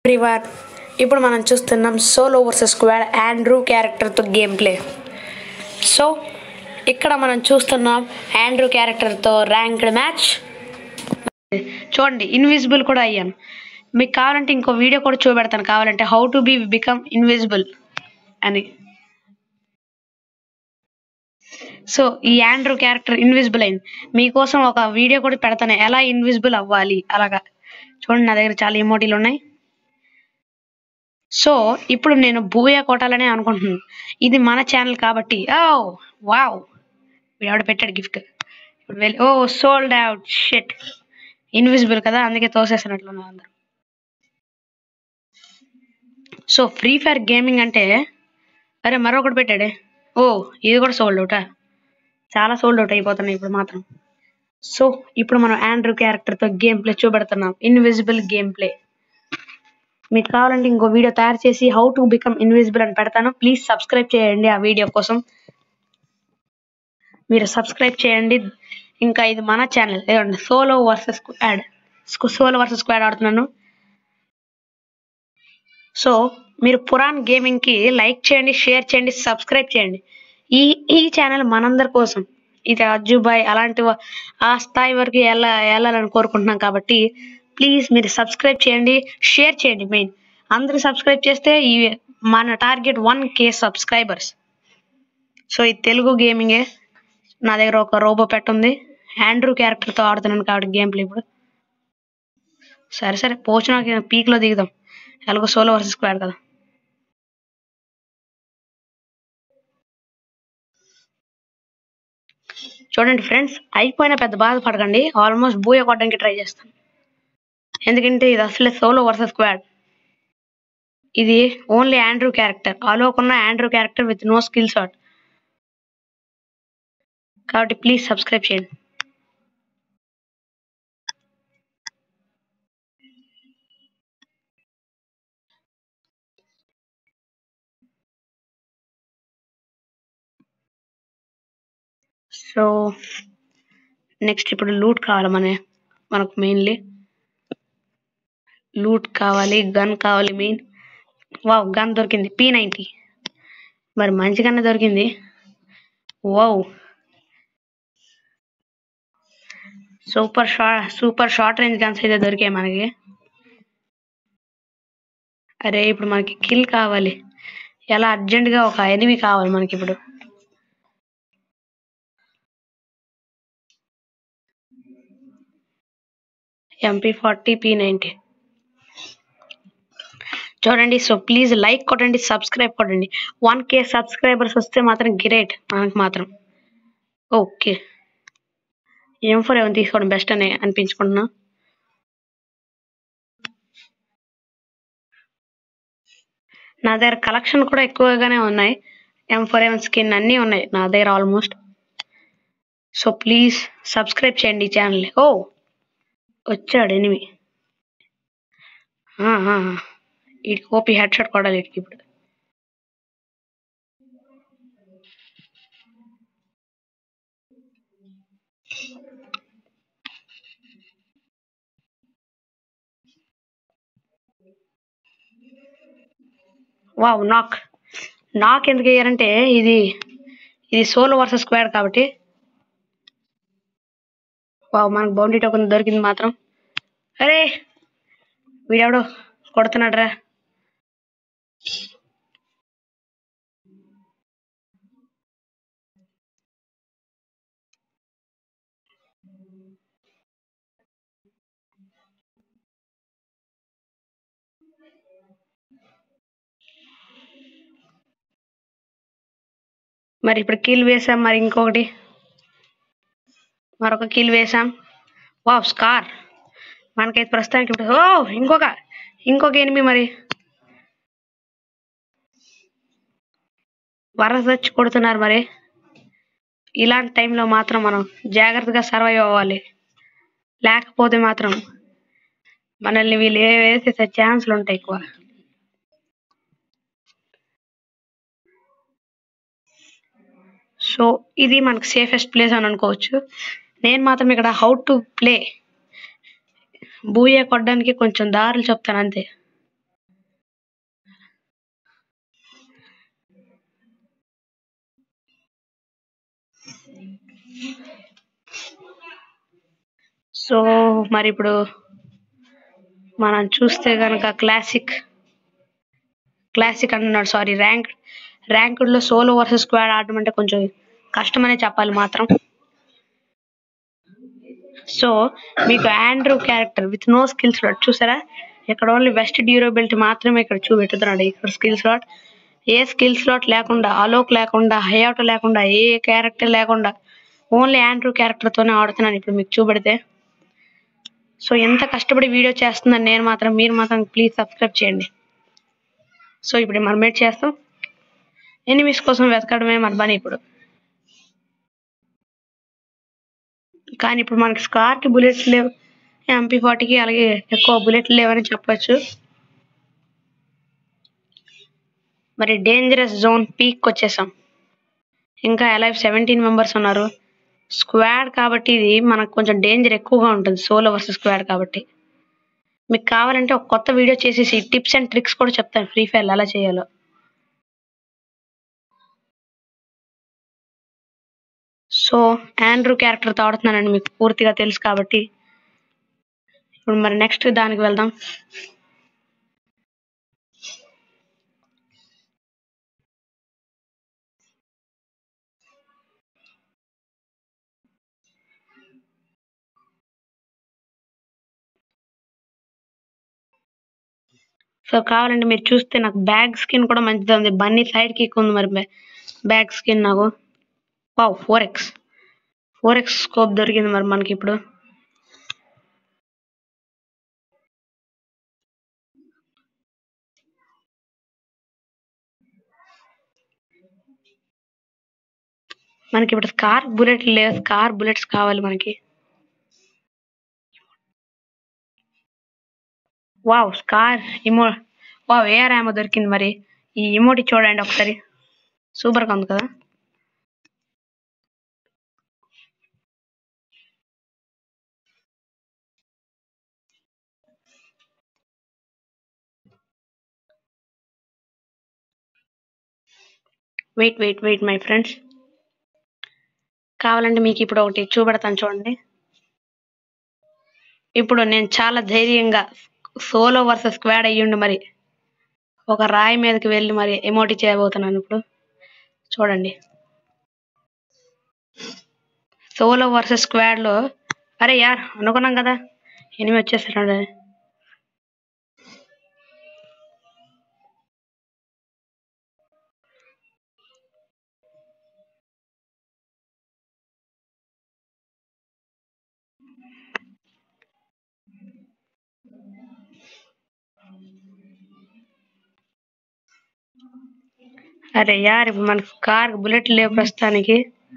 everyone ఇప్పుడు మనం చూస్తున్నాం సోలో వర్సెస్ స్క్వాడ్ ఆండ్రూ క్యారెక్టర్తో గేమ్ ప్లే సో ఇక్కడ మనం చూస్తున్నాం ఆండ్రూ క్యారెక్టర్తో ర్యాంక్డ్ మ్యాచ్ చూడండి ఇన్విజిబుల్ కూడా అయ్యాను మీకు కావాలంటే ఇంకో వీడియో కూడా చూపెడతాను కావాలంటే how to be become invisible అని సో ఈ ఆండ్రూ క్యారెక్టర్ ఇన్విజిబుల్ అయింది మీకోసం ఒక వీడియో కూడా పెడతాను ఎలా ఇన్విజిబుల్ అవ్వాలి అలాగా చూడండి నా దగ్గర చాలా ఇమోటీలు ఉన్నాయి సో ఇప్పుడు నేను బూయా కొట్టాలనే అనుకుంటున్నాను ఇది మన ఛానల్ కాబట్టి ఓ వావ్ వీడు పెట్టాడు గిఫ్ట్ ఇప్పుడు వెళ్ళి ఓ సోల్డ్ అవుట్ షెట్ ఇన్విజిబుల్ కదా అందుకే తోసేసినట్లున్నారు అందరూ సో ఫ్రీ ఫైర్ గేమింగ్ అంటే అరే మరొకటి పెట్టాడే ఓ ఇది కూడా సోల్డ్ అవుటా చాలా సోల్డ్ అవుట్ అయిపోతున్నాయి ఇప్పుడు మాత్రం సో ఇప్పుడు మనం ఆండ్రూ క్యారెక్టర్తో గేమ్ ప్లే చూపెడుతున్నాం ఇన్విజిబుల్ గేమ్ ప్లే మీకు కావాలంటే ఇంకో వీడియో తయారు చేసి హౌ టు బికమ్ ఇన్విజిబుల్ అని పెడతాను ప్లీజ్ సబ్స్క్రైబ్ చేయండి ఆ వీడియో కోసం మీరు సబ్స్క్రైబ్ చేయండి ఇంకా ఇది మన ఛానల్ ఏమండి solo versus squad solo versus squad ఆడుతున్నాను సో మీరు పురాణ్ గేమింగ్ కి లైక్ చేయండి షేర్ చేయండి సబ్స్క్రైబ్ చేయండి ఈ ఈ ఛానల్ మనందరి కోసం ఇది అజ్జుబాయ్ అలాంటి వా- ఆ స్థాయి వరకు వెళ్ళ వెళ్ళాలని కోరుకుంటున్నాం కాబట్టి ప్లీజ్ మీరు సబ్స్క్రైబ్ చేయండి షేర్ చేయండి మెయిన్ అందరూ సబ్స్క్రైబ్ చేస్తే ఈ మన target one K subscribers so ఇది తెలుగు గేమింగే నా దగ్గర ఒక రోబో పెట్ ఉంది ఆండ్రూ క్యారెక్టర్తో ఆడుతున్నాను కాబట్టి గేమ్ ప్లే ఇప్పుడు సరే సరే పోచిన పీక్లో దిగుదాం ఎలాగో సోలో వర్సెస్ స్క్వాడ్ కదా చూడండి ఫ్రెండ్స్ అయిపోయిన పెద్ద బాధపడకండి ఆల్మోస్ట్ బూయ కొట్టడానికి ట్రై చేస్తాను ఎందుకంటే ఇది అసలే సోలో వర్సెస్ స్క్వాడ్ ఇది ఓన్లీ ఆండ్రూ క్యారెక్టర్ ఆలోకున్న Andrew character with no skill shot కాబట్టి ప్లీజ్ సబ్స్క్రైబ్ చేయండి సో నెక్స్ట్ ఇప్పుడు లూట్ కావాలి మన మనకు మెయిన్లీ లూట్ కావాలి గన్ కావాలి మెయిన్ వావ్ గన్ దొరికింది పీ నైంటీ మరి మంచి గన్ దొరికింది wow super short super short range guns అయితే దొరికాయి మనకి అరే ఇప్పుడు మనకి కిల్ కావాలి ఎలా అర్జెంటుగా ఒక ఎనిమి కావాలి మనకి ఇప్పుడు ఎంపీ ఫార్టీ పీ నైంటీ చూడండి సో ప్లీజ్ లైక్ కొట్టండి సబ్స్క్రైబ్ కొట్టండి వన్ కే సబ్స్క్రైబర్స్ వస్తే మాత్రం గ్రేట్ మనకు మాత్రం ఓకే ఏం ఫోర్ ఏమైనా తీసుకోవడం బెస్ట్ అని అనిపించుకుంటున్నా నా దగ్గర కలెక్షన్ కూడా ఎక్కువగానే ఉన్నాయి ఎం ఫోర్ ఎవన్ స్కిన్ అన్నీ ఉన్నాయి నా దగ్గర ఆల్మోస్ట్ సో ప్లీజ్ సబ్స్క్రైబ్ చేయండి ఈ ఛానల్ ఓ వచ్చాడు ఎనిమి వీడికి ఓపీ హెడ్ షాట్ కొడాలి వీడికి ఇప్పుడు వావ్ నాక్ నాక్ ఎందుకు వేయారంటే ఇది ఇది సోలో వర్సెస్ స్క్వాడ్ కాబట్టి వావ్ మనకు బౌండరీ టోకెన్ దొరికింది మాత్రం అరే వీడెవడో కొడుతున్నాడ్రా మరి ఇప్పుడు కిల్ వేసాం మరి ఇంకొకటి మరొక కిల్ వేసాం వావ్ స్కార్ మనకైతే ప్రస్తుతానికి ఇప్పుడు ఓ ఇంకొక ఇంకొక ఎనిమి మరి వరస వచ్చి కొడుతున్నారు మరి ఇలాంటి టైంలో మాత్రం మనం జాగ్రత్తగా సర్వైవ్ అవ్వాలి లేకపోతే మాత్రం మనల్ని వీళ్ళు ఏ వేసేసే ఛాన్సులు ఉంటాయి ఎక్కువ సో ఇది మనకు సేఫెస్ట్ ప్లేస్ అని అనుకోవచ్చు నేను మాత్రం ఇక్కడ హౌ టు ప్లే బూయే కొట్టడానికి కొంచెం దారులు చెప్తాను అంతే సో మరి ఇప్పుడు మనం చూస్తే కనుక క్లాసిక్ క్లాసిక్ అంటున్నాడు సారీ ర్యాంక్ ర్యాంకుడ్ లో సోలో వర్సెస్ స్క్వాడ్ ఆడడం అంటే కొంచెం కష్టమనే చెప్పాలి మాత్రం సో మీకు Andrew character with no skill slot చూసారా ఇక్కడ ఓన్లీ వెస్ట్ డ్యూరబిలిటీ మాత్రమే ఇక్కడ చూపెట్టుతున్నాడు ఇక్కడ స్కిల్ స్లాట్ ఏ స్కిల్ స్లాట్ లేకుండా అలోక్ లేకుండా హయాటో లేకుండా ఏ క్యారెక్టర్ లేకుండా ఓన్లీ ఆండ్రూ క్యారెక్టర్ తోనే ఆడుతున్నాను ఇప్పుడు మీకు చూపెడితే సో ఎంత కష్టపడి వీడియో చేస్తుందని నేను మాత్రం మీరు మాత్రం ప్లీజ్ సబ్స్క్రైబ్ చేయండి సో ఇప్పుడు మనం ఏం చేస్తాం ఎనిమిస్ కోసం వెతకడమే మన పని ఇప్పుడు కానీ ఇప్పుడు మనకి స్కార్ కి బుల్లెట్స్ లేవు ఎంపీ ఫార్టీకి అలాగే ఎక్కువ బుల్లెట్లు లేవని చెప్పొచ్చు మరి డేంజరస్ జోన్ పీక్ వచ్చేసాం ఇంకా అలైవ్ సెవెంటీన్ మెంబర్స్ ఉన్నారు స్క్వాడ్ కాబట్టి ఇది మనకు కొంచెం డేంజర్ ఎక్కువగా ఉంటుంది సోలో వర్సెస్ స్క్వాడ్ కాబట్టి మీకు కావాలంటే ఒక కొత్త వీడియో చేసేసి టిప్స్ అండ్ ట్రిక్స్ కూడా చెప్తాను ఫ్రీ ఫైర్ ఎలా చేయాలో సో ఆండ్రూ క్యారెక్టర్తో ఆడుతున్నానండి మీకు పూర్తిగా తెలుసు కాబట్టి ఇప్పుడు మరి నెక్స్ట్ దానికి వెళ్దాం సో కావాలంటే మీరు చూస్తే నాకు బ్యాగ్ స్కిన్ కూడా మంచిగా ఉంది బన్నీ సైడ్ కిక్ ఉంది మరి బ్యాగ్ స్కిన్ నాకు wow four X four X scope దొరికింది మరి మనకి ఇప్పుడు మనకి ఇప్పుడు స్కార్ బుల్లెట్ లేవు స్కార్ బుల్లెట్స్ కావాలి మనకి wow scar ammo wow AR ఏమో దొరికింది మరి ఈ ఇమోటి చూడండి ఒకసారి సూపర్ గా ఉంది కదా wait wait wait my friends కావాలంటే మీకు ఇప్పుడు ఒకటి చూపెడతాను చూడండి ఇప్పుడు నేను చాలా ధైర్యంగా సోలో వర్సెస్ స్క్వాడ్ అయ్యుండి మరి ఒక రాయి మీదకి వెళ్ళి మరి ఎమోటి చేయబోతున్నాను ఇప్పుడు చూడండి సోలో వర్సెస్ స్క్వాడ్ లో అరే యార్ అనుకున్నాం కదా ఎనిమి వచ్చేసాడు అరే యార్ ఇప్పుడు మనకి కార్ బుల్లెట్ లేవు ప్రస్తుతానికి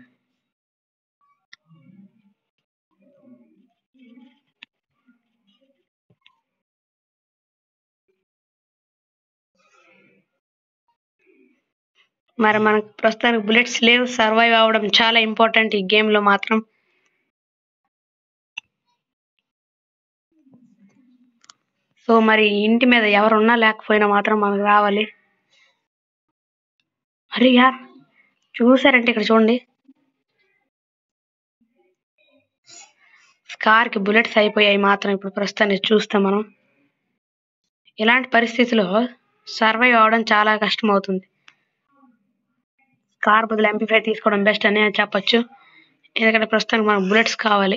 మరి మనకు ప్రస్తుతానికి బుల్లెట్స్ లేవు సర్వైవ్ అవ్వడం చాలా ఇంపార్టెంట్ ఈ గేమ్ లో మాత్రం సో మరి ఇంటి మీద ఎవరున్నా లేకపోయినా మాత్రం మనకు రావాలి అరే యార్ చూసారంటే ఇక్కడ చూడండి కార్ కి బుల్లెట్స్ అయిపోయాయి మాత్రం ఇప్పుడు ప్రస్తుతానికి చూస్తే మనం ఇలాంటి పరిస్థితిలో సర్వైవ్ అవడం చాలా కష్టం అవుతుంది కార్ బదులు ఎంపీ ఫైవ్ తీసుకోవడం బెస్ట్ అని చెప్పొచ్చు ఎందుకంటే ప్రస్తుతానికి మనకు బుల్లెట్స్ కావాలి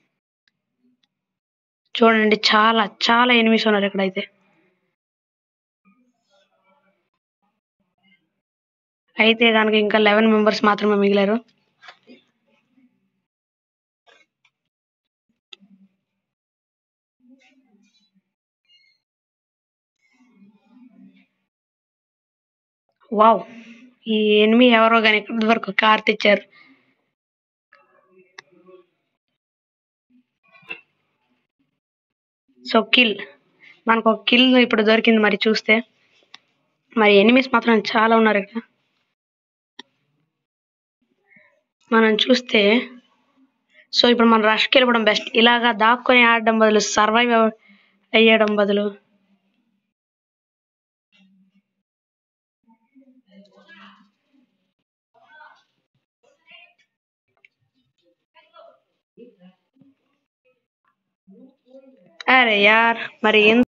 చూడండి చాలా చాలా ఎనిమిస్ ఉన్నారు ఇక్కడైతే అయితే కనుక ఇంకా లెవెన్ మెంబర్స్ మాత్రమే మిగిలారు వావ్ ఈ ఎనిమి ఎవరో కానీ ఇక్కడి వరకు కార్ తెచ్చారు సో కిల్ మనకు ఒక కిల్ ఇప్పుడు దొరికింది మరి చూస్తే మరి ఎనిమిస్ మాత్రం చాలా ఉన్నారు ఇక్కడ మనం చూస్తే సో ఇప్పుడు మనం రష్కి వెళ్ళడం బెస్ట్ ఇలాగా దాక్కొని ఆడడం బదులు సర్వైవ్ అయ్యడం బదులు అరే యార్ మరి